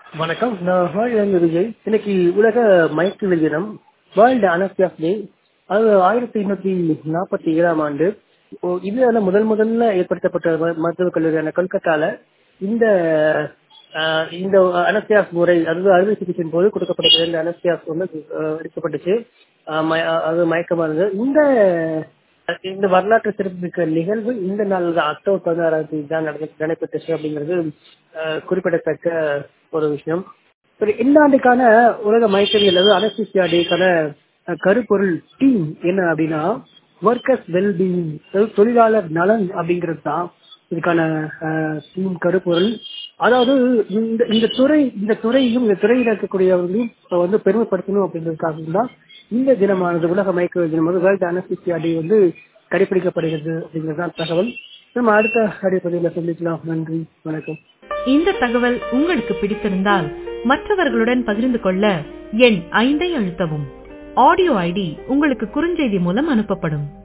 வணக்கம் நான் ஹாலிலிருந்து விஜய் இன்னைக்கு உலக மயக்குவியல் தினம் வேர்ல்டு அனஸ்தியாஸ் டே அது ஆயிரத்தி எண்ணூத்தி நாற்பத்தி ஏழாம் ஆண்டு ஓ, இதுல முதல் முதல்ல ஏற்படுத்தப்பட்ட ம- மருத்துவக் கல்லூரியான கொல்கத்தால இந்த ஆஹ், இந்த அனஸ்தியாஸ் முறை அதாவது அறுவை சிகிச்சையின் போது கொடுக்கப்பட்ட இந்த அனஸ்தியாஸ் வந்து ஆஹ், எடுக்கப்பட்டுச்சு ஆஹ், மய- அது மயக்க மருந்து இந்த இந்த வரலாற்று சிறப்புமிக்க நிகழ்வு இந்த நாள் தான் அக்டோபர் பதினாறாம் தேதி தான் நடந்து- நடைபெற்றுச்சு அப்படிங்கிறது ஆஹ், குறிப்பிடத்தக்க ஒரு விஷயம் சரி இந்த ஆண்டுக்கான உலக மயக்கவியல் அதாவது அனஸ்திசியா டேக்கான அஹ், கருப்பொருள் டீம் என்ன அப்படின்னா ஒர்க்கர்ஸ் வெல்பீயிங் அதாவது தொழிலாளர் நலன் அப்படிங்கிறது தான் இதுக்கான டீம் கருப்பொருள் அதாவது இந்த இந்த துறை இந்த துறையும் இந்த துறையில் இருக்கக்கூடியவர்களையும் இப்ப வந்து பெருமைப்படுத்தணும் அப்படிங்கிறதுக்காக தான் இந்த தினமானது உலக மயக்கவியல் தினம் வந்து வேர்ல்டு அனஸ்திசியா டே வந்து கடைபிடிக்கப்படுகிறது அப்படிங்கிறது தான் தகவல் நம்ம அடுத்த அடிப்படையில் சந்திக்கலாம் நன்றி வணக்கம் இந்த தகவல் உங்களுக்கு பிடித்திருந்தால் மற்றவர்களுடன் பகிர்ந்து கொள்ள எண் ஐந்தை அழுத்தவும் ஆடியோ ஐடி உங்களுக்கு குறுஞ்செய்தி மூலம் அனுப்பப்படும்